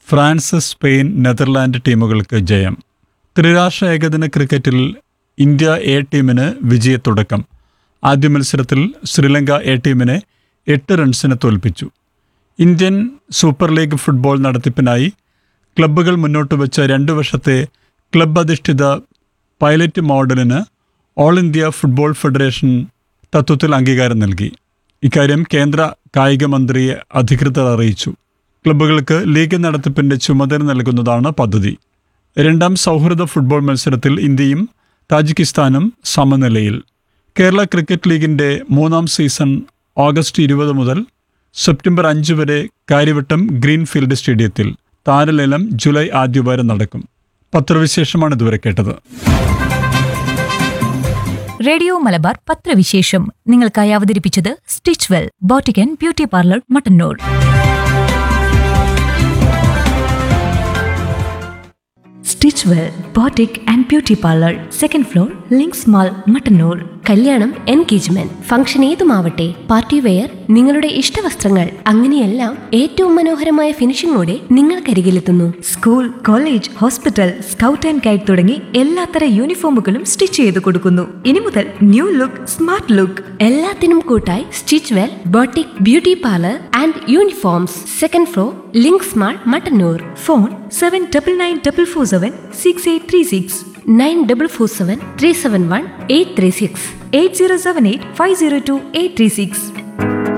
France Spain Netherland ടീമുകൾക്ക് ജയം ത്രിരാഷ്ട്ര ഏകദിന ക്രിക്കറ്റിൽ ഇന്ത്യ എ ടീമിന് വിജയത്തുടക്കം ആദ്യ മത്സരത്തിൽ ശ്രീലങ്ക എ ടീമിനെ എട്ട് റൺസിന് തോൽപ്പിച്ചു ഇന്ത്യൻ സൂപ്പർ ലീഗ് ഫുട്ബോൾ നടത്തിപ്പിനായി ക്ലബ്ബുകൾ മുന്നോട്ട് വെച്ച രണ്ട് വർഷത്തെ ക്ലബ് അധിഷ്ഠിത പൈലറ്റ് മോഡലിന് ഓൾ ഇന്ത്യ ഫുട്ബോൾ ഫെഡറേഷൻ തത്വത്തിൽ അംഗീകാരം നൽകി ഇക്കാര്യം കേന്ദ്ര കായിക മന്ത്രിയെ അധികൃതർ അറിയിച്ചു ക്ലബ്ബുകൾക്ക് ലീഗ് നടത്തിപ്പിന്റെ ചുമതല നൽകുന്നതാണ് പദ്ധതി രണ്ടാം സൗഹൃദ ഫുട്ബോൾ മത്സരത്തിൽ ഇന്ത്യയും താജിക്കിസ്ഥാനും സമനിലയിൽ കേരള ക്രിക്കറ്റ് ലീഗിന്റെ മൂന്നാം സീസൺ ഓഗസ്റ്റ് ഇരുപത് മുതൽ സെപ്റ്റംബർ അഞ്ച് വരെ കാര്യവട്ടം ഗ്രീൻഫീൽഡ് സ്റ്റേഡിയത്തിൽ താരലേലം ജൂലൈ ആദ്യവാരം നടക്കും പത്രവിശേഷമാണ് ഇതുവരെ കേട്ടത് റേഡിയോ മലബാർ പത്രവിശേഷം നിങ്ങൾക്കായി അവതരിപ്പിച്ചത് stitch well boutique beauty parlour Mattannur stitch well boutique and beauty parlour second floor Links mall Mattannur കല്യാണം എൻഗേജ്മെന്റ് ഫംഗ്ഷൻ ഏതുമാവട്ടെ പാർട്ടി വെയർ നിങ്ങളുടെ ഇഷ്ടവസ്ത്രങ്ങൾ അങ്ങനെയെല്ലാം ഏറ്റവും മനോഹരമായ ഫിനിഷിംഗോടെ നിങ്ങൾക്കരികിലെത്തുന്നു school college hospital scout and guide തുടങ്ങി എല്ലാത്തര യൂണിഫോമുകളും സ്റ്റിച്ച് ചെയ്ത് കൊടുക്കുന്നു ഇനി മുതൽ ന്യൂ ലുക്ക് സ്മാർട്ട് ലുക്ക് എല്ലാത്തിനും കൂട്ടായി stitch well boutique beauty parlour and uniforms second floor Links mall Mattannur phone seven double nine double four seven six eight three six nine double four seven three seven one eight three six eight zero seven eight five zero two eight three six